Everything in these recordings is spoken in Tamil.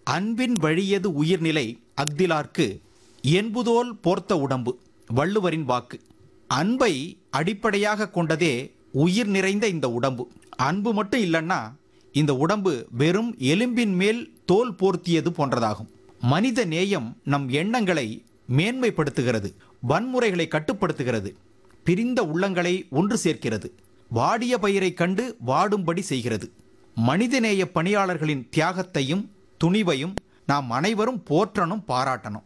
அன்பின் வழியது உயிர்நிலை அக்திலார்க்கு என்புதோல் போர்த்த உடம்பு வள்ளுவரின் வாக்கு அன்பை அடிப்படையாக கொண்டதே உயிர் நிறைந்த இந்த உடம்பு அன்பு மட்டும் இல்லைன்னா இந்த உடம்பு வெறும் எலும்பின் மேல் தோல் போர்த்தியது போன்றதாகும் மனித நேயம் நம் எண்ணங்களை மேன்மைப்படுத்துகிறது வன்முறைகளை கட்டுப்படுத்துகிறது பிரிந்த உள்ளங்களை ஒன்று சேர்க்கிறது வாடிய பயிரை கண்டு வாடும்படி செய்கிறது மனிதநேய பணியாளர்களின் தியாகத்தையும் துணிவையும் நாம் அனைவரும் போற்றணும் பாராட்டணும்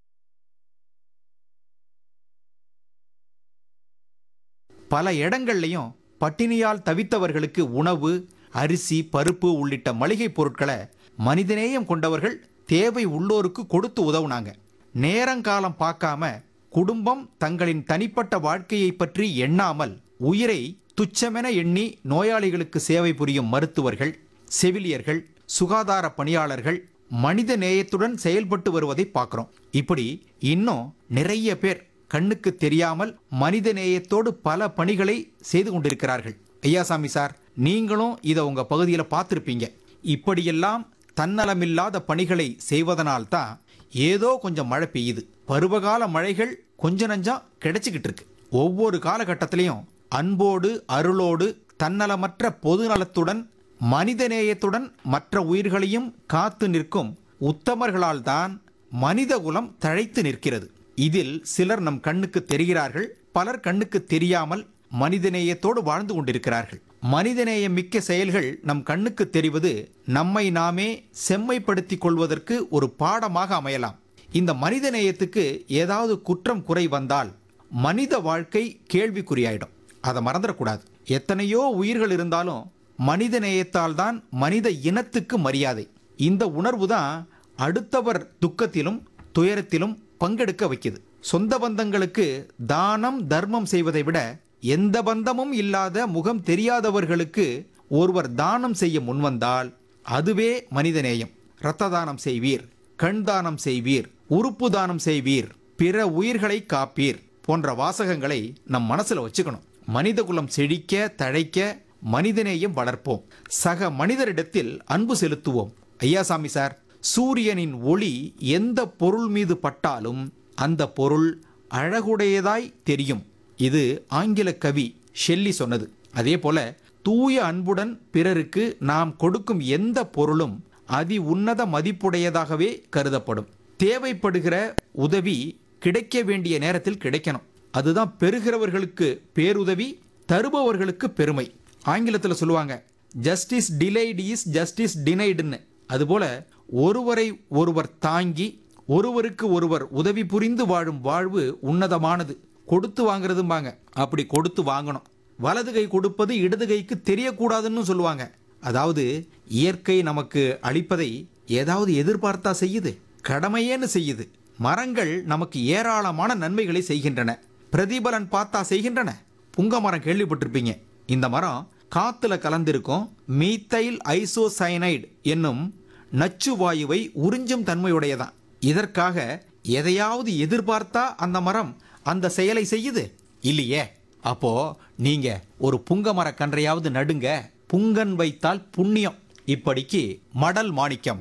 பல இடங்கள்லையும் பட்டினியால் தவித்தவர்களுக்கு உணவு அரிசி பருப்பு உள்ளிட்ட மளிகை பொருட்களை மனிதநேயம் கொண்டவர்கள் தேவை உள்ளோருக்கு கொடுத்து உதவுனாங்க நேரங்காலம் பார்க்காம குடும்பம் தங்களின் தனிப்பட்ட வாழ்க்கையை பற்றி எண்ணாமல் உயிரை துச்சமென எண்ணி நோயாளிகளுக்கு சேவை புரியும் மருத்துவர்கள் செவிலியர்கள் சுகாதார பணியாளர்கள் மனித நேயத்துடன் செயல்பட்டு வருவதை பார்க்குறோம் இப்படி இன்னும் நிறைய பேர் கண்ணுக்கு தெரியாமல் மனித நேயத்தோடு பல பணிகளை செய்து கொண்டிருக்கிறார்கள் ஐயாசாமி சார் நீங்களும் இதை உங்க பகுதியில் பார்த்துருப்பீங்க இப்படியெல்லாம் தன்னலமில்லாத பணிகளை செய்வதனால்தான் ஏதோ கொஞ்சம் மழை பெய்யுது பருவகால மழைகள் கொஞ்ச நஞ்சம் கிடைச்சிக்கிட்டு இருக்கு ஒவ்வொரு காலகட்டத்திலையும் அன்போடு அருளோடு தன்னலமற்ற பொதுநலத்துடன் மனிதநேயத்துடன் மற்ற உயிர்களையும் காத்து நிற்கும் உத்தமர்களால் தான் மனிதகுலம் தழைத்து நிற்கிறது இதில் சிலர் நம் கண்ணுக்கு தெரிகிறார்கள் பலர் கண்ணுக்கு தெரியாமல் மனிதநேயத்தோடு வாழ்ந்து கொண்டிருக்கிறார்கள் மனிதநேயம் மிக்க செயல்கள் நம் கண்ணுக்கு தெரிவது நம்மை நாமே செம்மைப்படுத்திக் கொள்வதற்கு ஒரு பாடமாக அமையலாம் இந்த மனிதநேயத்துக்கு ஏதாவது குற்றம் குறை வந்தால் மனித வாழ்க்கை கேள்விக்குறியாயிடும் அதை மறந்துடக்கூடாது எத்தனையோ உயிர்கள் இருந்தாலும் மனித நேயத்தால் தான் மனித இனத்துக்கு மரியாதை இந்த உணர்வு தான் அடுத்தவர் துக்கத்திலும் துயரத்திலும் பங்கெடுக்க வைக்குது சொந்த பந்தங்களுக்கு தானம் தர்மம் செய்வதை விட எந்த பந்தமும் இல்லாத முகம் தெரியாதவர்களுக்கு ஒருவர் தானம் செய்ய முன்வந்தால் அதுவே மனிதநேயம் இரத்த தானம் செய்வீர் கண் தானம் செய்வீர் உறுப்பு தானம் செய்வீர் பிற உயிர்களை காப்பீர் போன்ற வாசகங்களை நம் மனசுல வச்சுக்கணும் மனிதகுலம் செழிக்க தழைக்க மனிதநேயம் வளர்ப்போம் சக மனிதரிடத்தில் அன்பு செலுத்துவோம் ஐயாசாமி சார் சூரியனின் ஒளி எந்த பொருள் மீது பட்டாலும் அந்த பொருள் அழகுடையதாய் தெரியும் இது ஆங்கில கவி ஷெல்லி சொன்னது அதே போல தூய அன்புடன் பிறருக்கு நாம் கொடுக்கும் எந்த பொருளும் அதி உன்னத மதிப்புடையதாகவே கருதப்படும் தேவைப்படுகிற உதவி கிடைக்க வேண்டிய நேரத்தில் கிடைக்கணும் அதுதான் பெறுகிறவர்களுக்கு பேருதவி தருபவர்களுக்கு பெருமை ஆங்கிலத்தில் சொல்லுவாங்க ஜஸ்டிஸ் டிலைடு இஸ் ஜஸ்டிஸ் டினைடுன்னு அதுபோல ஒருவரை ஒருவர் தாங்கி ஒருவருக்கு ஒருவர் உதவி புரிந்து வாழும் வாழ்வு உன்னதமானது கொடுத்து வாங்குறதும்பாங்க அப்படி கொடுத்து வாங்கணும் வலது கை கொடுப்பது இடது கைக்கு தெரியக்கூடாதுன்னு சொல்லுவாங்க அதாவது இயற்கை நமக்கு அளிப்பதை ஏதாவது எதிர்பார்த்தா செய்யுது கடமையேன்னு செய்யுது மரங்கள் நமக்கு ஏராளமான நன்மைகளை செய்கின்றன பிரதிபலன் பார்த்தா செய்கின்றன புங்க மரம் கேள்விப்பட்டிருப்பீங்க இந்த மரம் காத்துல கலந்திருக்கும் மீத்தைல் ஐசோசைனைடு என்னும் நச்சு வாயுவை உறிஞ்சும் தன்மையுடையதான் இதற்காக எதையாவது எதிர்பார்த்தா அந்த மரம் அந்த செயலை செய்யுது இல்லையே அப்போ நீங்க ஒரு புங்க மரக் கன்றையாவது நடுங்க புங்கன் வைத்தால் புண்ணியம் இப்படிக்கு மடல் மாணிக்கம்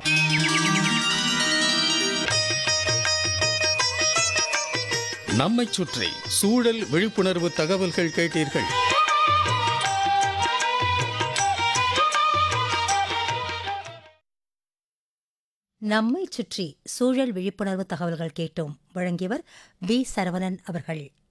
நம்மைச் சுற்றி சூழல் விழிப்புணர்வு தகவல்கள் கேட்டீர்கள் நம்மை சுற்றி சூழல் விழிப்புணர்வு தகவல்கள் கேட்டோம் வழங்கியவர் வி சரவணன் அவர்கள்